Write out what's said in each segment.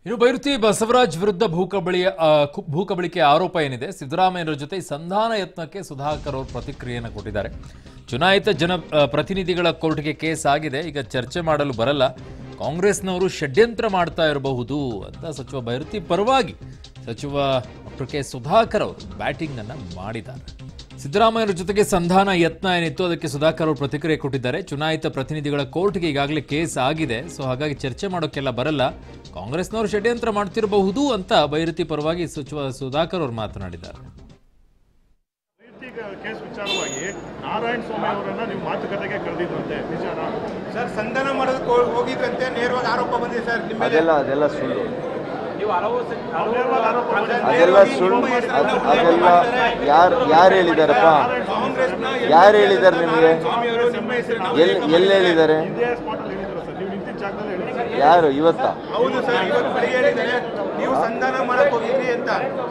ಇನ್ನು ಬೈರುತಿ ಬಸವರಾಜ್ ವಿರುದ್ಧ ಭೂಕಬಳಿಯ ಆ, ಕು- ಭೂಕಬಳಿಕೆ ಆರೋಪ ಏನಿದೆ ಸಿದ್ದರಾಮಯ್ಯರ ಜೊತೆ ಈ ಸಂಧಾನ ಯತ್ನಕ್ಕೆ ಸುಧಾಕರ್ ಅವರು ಪ್ರತಿಕ್ರಿಯೆಯನ್ನು ಕೊಟ್ಟಿದ್ದಾರೆ ಚುನಾಯಿತ ಜನ ಆ, ಪ್ರತಿನಿಧಿಗಳ ಕೋರ್ಟ್ಗೆ ಕೇಸ್ ಆಗಿದೆ ಈಗ ಚರ್ಚೆ ಮಾಡಲು ಬರಲ್ಲ ಕಾಂಗ್ರೆಸ್ನವರು ಷಡ್ಯಂತ್ರ ಮಾಡ್ತಾ ಇರಬಹುದು ಅಂತ ಸಚಿವ ಬೈರುತಿ ಪರವಾಗಿ ಸಚಿವ ಡಾಕ್ಟರ್ ಕೆ ಸುಧಾಕರ್ ಅವರು ಬ್ಯಾಟಿಂಗ್ ಅನ್ನ ಮಾಡಿದ್ದಾರೆ ಸಿದ್ದರಾಮಯ್ಯರ ಜೊತೆಗೆ ಸಂಧಾನ ಯತ್ನ ಏನಿತ್ತು ಅದಕ್ಕೆ ಸುಧಾಕರ್ ಅವರು ಪ್ರತಿಕ್ರಿಯೆ ಕೊಟ್ಟಿದ್ದಾರೆ ಚುನಾಯಿತ ಪ್ರತಿನಿಧಿಗಳ ಕೋರ್ಟ್ಗೆ ಈಗಾಗಲೇ ಕೇಸ್ ಆಗಿದೆ ಸೊ ಹಾಗಾಗಿ ಚರ್ಚೆ ಮಾಡೋಕ್ಕೆಲ್ಲ ಬರಲ್ಲ ಕಾಂಗ್ರೆಸ್ನವರು ಷಡ್ಯಂತ್ರ ಮಾಡ್ತಿರಬಹುದು ಅಂತ ಬೈರತಿ ಪರವಾಗಿ ಸಚಿವ ಸುಧಾಕರ್ ಅವರು ಮಾತನಾಡಿದ್ದಾರೆ ಪ್ರೀತಿ ಕೇಸ್ ವಿಚಾರವಾಗಿ ನಾರಾಯಣ ಸ್ವಾಮಿ ಅವರನ್ನ ನೀವು ಮಾತುಕತೆಗೆ ಕರೆದಿದ್ದಂತೆ ನಿಜಾನ ಸರ್ ಸಂಧಾನ ಮಾಡೋದಕ್ಕೆ ಹೋ- ಹೋಗಿದ್ರಂತೆ ನೇರವಾಗಿ ಆರೋಪ ಬಂದಿದೆ ಸರ್ ನಿಮ್ಮ ಮೇಲೆ ಅದೆಲ್ಲ ಅದೆಲ್ಲ ಸುಳ್ಳು ನೇರವಾಗಿ ಆರೋಪ ಮಾಡಿದ್ರೆ ಅದೆಲ್ಲ ಸುಳ್ಳು ಅದ್- ಅದೆಲ್ಲ ಯಾರು ಯಾರು ಹೇಳಿದಾರಪ್ಪ ಕಾಂಗ್ರೆಸ್ನ ಯಾರು ಹೇಳಿದ್ದಾರೆ ನಿಮಗೆ ಸ್ವಾಮಿ ಅವರು ನಿಮ್ಮ ಹೆಸರು ಎಲ್ಲಿ ಎಲ್ಲಿ ಹೇಳಿದ್ದಾರೆ ಇದೇ ಸ್ಪಾಟ್ ಅಲ್ಲಿ ಹೇಳಿದ್ರು ಸರ್ ನೀವು ನಿಂತಿದ್ದ ಜಾಗದಲ್ಲಿ ಹೇಳಿದ್ರು ಯಾರು ಇವತ್ತ ಹೌದು ಸರ್ ಇವತ್ತು ಬೆಳಿಗ್ಗೆ ಹೇಳಿದ್ದಾರೆ ನೀವು ಸಂಧಾನ ಮಾಡಕ್ ಹೋಗಿದ್ರಿ ಅಂತ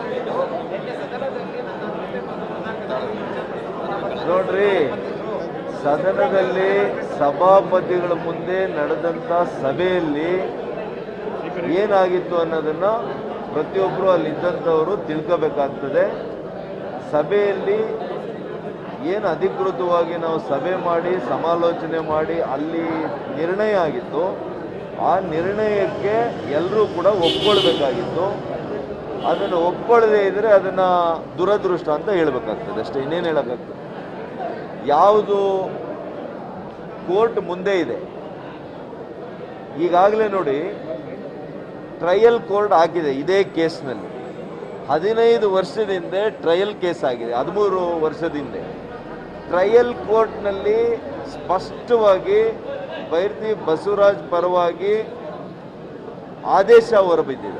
ನೋಡ್ರಿ ಸದನದಲ್ಲಿ ಸಭಾಪತಿಗಳ ಮುಂದೆ ನಡೆದಂತ ಸಭೆಯಲ್ಲಿ ಏನಾಗಿತ್ತು ಅನ್ನೋದನ್ನ ಪ್ರತಿಯೊಬ್ಬರು ಅಲ್ಲಿದ್ದಂಥವರು ತಿಳ್ಕೋಬೇಕಾಗ್ತದೆ ಸಭೆಯಲ್ಲಿ ಏನು ಅಧಿಕೃತವಾಗಿ ನಾವು ಸಭೆ ಮಾಡಿ ಸಮಾಲೋಚನೆ ಮಾಡಿ ಅಲ್ಲಿ ನಿರ್ಣಯ ಆಗಿತ್ತು ಆ ನಿರ್ಣಯಕ್ಕೆ ಎಲ್ಲರೂ ಕೂಡ ಒಪ್ಕೊಳ್ಬೇಕಾಗಿತ್ತು ಅದನ್ನು ಒಪ್ಕೊಳ್ಳದೆ ಇದ್ರೆ ಅದನ್ನ ದುರದೃಷ್ಟ ಅಂತ ಹೇಳ್ಬೇಕಾಗ್ತದೆ ಅಷ್ಟೇ ಇನ್ನೇನು ಹೇಳೋಕ್ಕಾಗ್ತದೆ ಯಾವುದು ಕೋರ್ಟ್ ಮುಂದೆ ಇದೆ ಈಗಾಗಲೇ ನೋಡಿ ಟ್ರಯಲ್ ಕೋರ್ಟ್ ಆಗಿದೆ ಇದೇ ಕೇಸ್ನಲ್ಲಿ ಹದಿನೈದು ವರ್ಷದಿಂದ ಟ್ರಯಲ್ ಕೇಸ್ ಆಗಿದೆ ಹದಿಮೂರು ವರ್ಷದಿಂದ ಟ್ರಯಲ್ ಕೋರ್ಟ್ನಲ್ಲಿ ಸ್ಪಷ್ಟವಾಗಿ ಬೈರ್ತಿ ಬಸವರಾಜ್ ಪರವಾಗಿ ಆದೇಶ ಹೊರಬಿದ್ದಿದೆ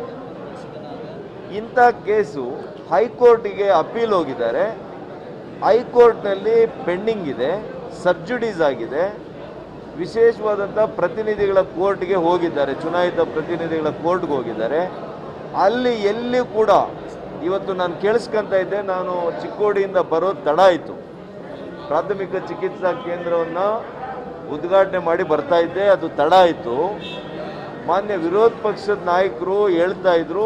ಇಂಥ ಕೇಸು ಹೈಕೋರ್ಟಿಗೆ ಅಪೀಲ್ ಹೋಗಿದ್ದಾರೆ ಹೈಕೋರ್ಟ್ನಲ್ಲಿ ಪೆಂಡಿಂಗ್ ಇದೆ ಸಬ್ಜುಡೀಸ್ ಆಗಿದೆ ವಿಶೇಷವಾದಂಥ ಪ್ರತಿನಿಧಿಗಳ ಕೋರ್ಟ್ಗೆ ಹೋಗಿದ್ದಾರೆ ಚುನಾಯಿತ ಪ್ರತಿನಿಧಿಗಳ ಕೋರ್ಟ್ಗೆ ಹೋಗಿದ್ದಾರೆ ಅಲ್ಲಿ ಎಲ್ಲಿ ಕೂಡ ಇವತ್ತು ನಾನು ಕೇಳಿಸ್ಕೊಂತ ಇದ್ದೆ ನಾನು ಚಿಕ್ಕೋಡಿಯಿಂದ ಬರೋದು ತಡ ಆಯಿತು ಪ್ರಾಥಮಿಕ ಚಿಕಿತ್ಸಾ ಕೇಂದ್ರವನ್ನು ಉದ್ಘಾಟನೆ ಮಾಡಿ ಬರ್ತಾ ಇದ್ದೆ ಅದು ತಡ ಆಯಿತು ಮಾನ್ಯ ವಿರೋಧ ಪಕ್ಷದ ನಾಯಕರು ಹೇಳ್ತಾ ಇದ್ರು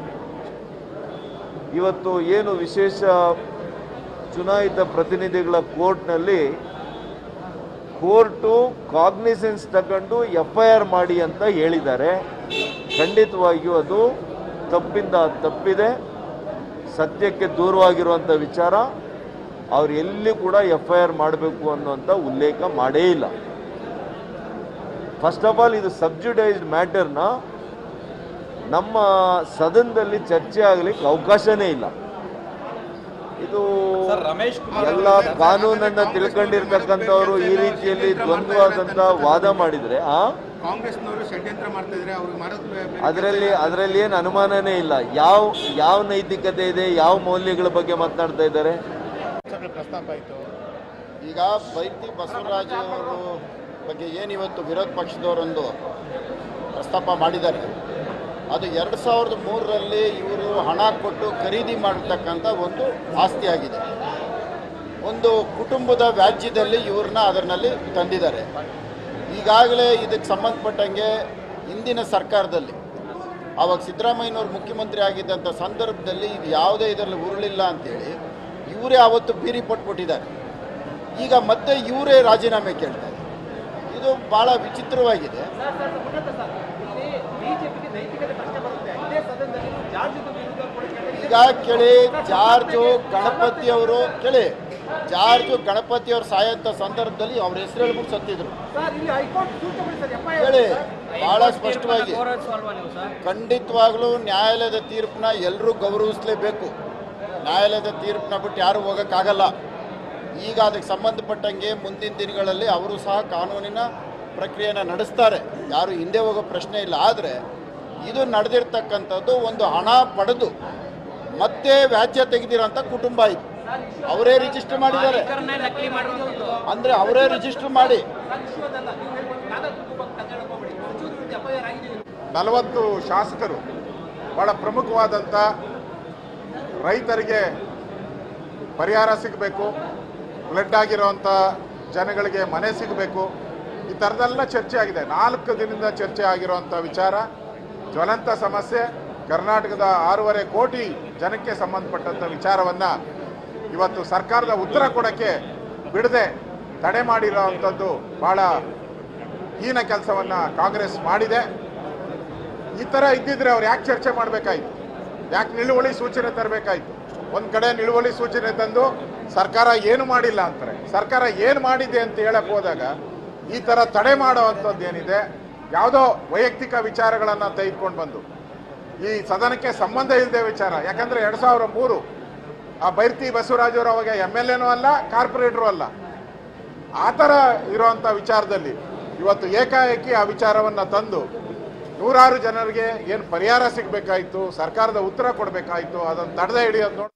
ಇವತ್ತು ಏನು ವಿಶೇಷ ಚುನಾಯಿತ ಪ್ರತಿನಿಧಿಗಳ ಕೋರ್ಟ್ನಲ್ಲಿ ಕೋರ್ಟು ಕಾಗ್ನಿಸೆನ್ಸ್ ತಗೊಂಡು ಎಫ್ ಐ ಆರ್ ಮಾಡಿ ಅಂತ ಹೇಳಿದ್ದಾರೆ ಖಂಡಿತವಾಗಿಯೂ ಅದು ತಪ್ಪಿಂದ ತಪ್ಪಿದೆ ಸತ್ಯಕ್ಕೆ ದೂರವಾಗಿರುವಂಥ ವಿಚಾರ ಅವ್ರು ಎಲ್ಲಿ ಕೂಡ ಎಫ್ ಐ ಆರ್ ಮಾಡಬೇಕು ಅನ್ನುವಂಥ ಉಲ್ಲೇಖ ಮಾಡೇ ಇಲ್ಲ ಫಸ್ಟ್ ಆಫ್ ಆಲ್ ಇದು ಸಬ್ಜುಡೈಸ್ಡ್ ಮ್ಯಾಟರ್ನ ನಮ್ಮ ಸದನದಲ್ಲಿ ಚರ್ಚೆ ಆಗಲಿಕ್ಕೆ ಅವಕಾಶನೇ ಇಲ್ಲ ಇದು ಎಲ್ಲ ಕಾನೂನನ್ನ ತಿಳ್ಕೊಂಡಿರ್ತಕ್ಕಂಥವ್ರು ಈ ರೀತಿಯಲ್ಲಿ ದ್ವಂದ್ವಾದಂತ ವಾದ ಮಾಡಿದ್ರೆ ಆ ಕಾಂಗ್ರೆಸ್ನವರು ಷಡ್ಯಂತ್ರ ಮಾಡ್ತಾ ಇದ್ರೆ ಅವ್ರಿಗೆ ಮಾಡೋದು ಅದರಲ್ಲಿ ಅದರಲ್ಲಿ ಏನು ಅನುಮಾನನೇ ಇಲ್ಲ ಯಾವ ಯಾವ ನೈತಿಕತೆ ಇದೆ ಯಾವ ಮೌಲ್ಯಗಳ ಬಗ್ಗೆ ಮಾತನಾಡ್ತಾ ಇದ್ದಾರೆ ಪ್ರಸ್ತಾಪ ಆಯಿತು ಈಗ ಬೈತಿ ಬಸವರಾಜ್ ಅವರು ಬಗ್ಗೆ ಏನಿವತ್ತು ವಿರೋಧ ಪಕ್ಷದವರೊಂದು ಪ್ರಸ್ತಾಪ ಮಾಡಿದ್ದಾರೆ ಅದು ಎರಡು ಸಾವಿರದ ಮೂರರಲ್ಲಿ ಇವರು ಹಣ ಕೊಟ್ಟು ಖರೀದಿ ಮಾಡಿರ್ತಕ್ಕಂಥ ಒಂದು ಆಸ್ತಿ ಆಗಿದೆ ಒಂದು ಕುಟುಂಬದ ವ್ಯಾಜ್ಯದಲ್ಲಿ ಇವ್ರನ್ನ ಅದರಲ್ಲಿ ತಂದಿದ್ದಾರೆ ಈಗಾಗಲೇ ಇದಕ್ಕೆ ಸಂಬಂಧಪಟ್ಟಂಗೆ ಹಿಂದಿನ ಸರ್ಕಾರದಲ್ಲಿ ಆವಾಗ ಸಿದ್ದರಾಮಯ್ಯನವರು ಮುಖ್ಯಮಂತ್ರಿ ಆಗಿದ್ದಂಥ ಸಂದರ್ಭದಲ್ಲಿ ಇದು ಯಾವುದೇ ಇದರಲ್ಲಿ ಉರುಳಿಲ್ಲ ಅಂತೇಳಿ ಇವರೇ ಆವತ್ತು ಬೀರಿ ಪಟ್ಬಿಟ್ಟಿದ್ದಾರೆ ಈಗ ಮತ್ತೆ ಇವರೇ ರಾಜೀನಾಮೆ ಕೇಳ್ತಾರೆ ಇದು ಭಾಳ ವಿಚಿತ್ರವಾಗಿದೆ ಈಗ ಕೇಳಿ ಜಾರ್ಜು ಗಣಪತಿ ಅವರು ಕೇಳಿ ಜಾರ್ಜು ಗಣಪತಿ ಅವರು ಸಾಯಂತ ಸಂದರ್ಭದಲ್ಲಿ ಅವ್ರ ಹೆಸರು ಹೇಳ್ಬಿಟ್ಟು ಸತ್ತಿದ್ರು ಹೇಳಿ ಬಹಳ ಸ್ಪಷ್ಟವಾಗಿ ಖಂಡಿತವಾಗ್ಲೂ ನ್ಯಾಯಾಲಯದ ತೀರ್ಪನ್ನ ಎಲ್ಲರೂ ಗೌರವಿಸಲೇಬೇಕು ನ್ಯಾಯಾಲಯದ ತೀರ್ಪನ್ನ ಬಿಟ್ಟು ಯಾರು ಹೋಗೋಕ್ಕಾಗಲ್ಲ ಈಗ ಅದಕ್ಕೆ ಸಂಬಂಧಪಟ್ಟಂಗೆ ಮುಂದಿನ ದಿನಗಳಲ್ಲಿ ಅವರು ಸಹ ಕಾನೂನಿನ ಪ್ರಕ್ರಿಯೆನ ನಡೆಸ್ತಾರೆ ಯಾರು ಹಿಂದೆ ಹೋಗೋ ಪ್ರಶ್ನೆ ಇಲ್ಲ ಆದರೆ ಇದು ನಡೆದಿರ್ತಕ್ಕಂಥದ್ದು ಒಂದು ಹಣ ಪಡೆದು ಮತ್ತೆ ವ್ಯಾಜ್ಯ ತೆಗೆದಿರೋಂಥ ಕುಟುಂಬ ಇದು ಅವರೇ ರಿಜಿಸ್ಟರ್ ಮಾಡಿದ್ದಾರೆ ಅಂದರೆ ಅವರೇ ರಿಜಿಸ್ಟರ್ ಮಾಡಿ ನಲವತ್ತು ಶಾಸಕರು ಬಹಳ ಪ್ರಮುಖವಾದಂಥ ರೈತರಿಗೆ ಪರಿಹಾರ ಸಿಗಬೇಕು ಫ್ಲಡ್ ಆಗಿರೋವಂಥ ಜನಗಳಿಗೆ ಮನೆ ಸಿಗಬೇಕು ಈ ಥರದೆಲ್ಲ ಚರ್ಚೆ ಆಗಿದೆ ನಾಲ್ಕು ದಿನದಿಂದ ಚರ್ಚೆ ಆಗಿರೋವಂಥ ವಿಚಾರ ಜ್ವಲಂತ ಸಮಸ್ಯೆ ಕರ್ನಾಟಕದ ಆರೂವರೆ ಕೋಟಿ ಜನಕ್ಕೆ ಸಂಬಂಧಪಟ್ಟಂಥ ವಿಚಾರವನ್ನು ಇವತ್ತು ಸರ್ಕಾರದ ಉತ್ತರ ಕೊಡೋಕ್ಕೆ ಬಿಡದೆ ತಡೆ ಮಾಡಿರೋವಂಥದ್ದು ಭಾಳ ಹೀನ ಕೆಲಸವನ್ನು ಕಾಂಗ್ರೆಸ್ ಮಾಡಿದೆ ಈ ಥರ ಇದ್ದಿದ್ರೆ ಅವ್ರು ಯಾಕೆ ಚರ್ಚೆ ಮಾಡಬೇಕಾಯ್ತು ಯಾಕೆ ನಿಲುವಳಿ ಸೂಚನೆ ತರಬೇಕಾಯ್ತು ಒಂದು ಕಡೆ ನಿಲುವಳಿ ಸೂಚನೆ ತಂದು ಸರ್ಕಾರ ಏನು ಮಾಡಿಲ್ಲ ಅಂತಾರೆ ಸರ್ಕಾರ ಏನು ಮಾಡಿದೆ ಅಂತ ಹೇಳಕ್ ಹೋದಾಗ ಈ ಥರ ತಡೆ ಮಾಡೋವಂಥದ್ದು ಏನಿದೆ ಯಾವುದೋ ವೈಯಕ್ತಿಕ ವಿಚಾರಗಳನ್ನು ತೆಗೆದುಕೊಂಡು ಬಂದು ಈ ಸದನಕ್ಕೆ ಸಂಬಂಧ ಇಲ್ಲದೆ ವಿಚಾರ ಯಾಕಂದ್ರೆ ಎರಡು ಸಾವಿರ ಮೂರು ಆ ಬೈರ್ತಿ ಬಸವರಾಜವರು ಅವಾಗ ಎಮ್ ಎಲ್ ಎನೂ ಅಲ್ಲ ಕಾರ್ಪೊರೇಟ್ರು ಅಲ್ಲ ಆ ಥರ ಇರುವಂಥ ವಿಚಾರದಲ್ಲಿ ಇವತ್ತು ಏಕಾಏಕಿ ಆ ವಿಚಾರವನ್ನು ತಂದು ನೂರಾರು ಜನರಿಗೆ ಏನು ಪರಿಹಾರ ಸಿಗಬೇಕಾಯಿತು ಸರ್ಕಾರದ ಉತ್ತರ ಕೊಡಬೇಕಾಯಿತು ಅದನ್ನು ತಡೆದೇ ಹಿಡಿಯೋದು ನೋಡಿ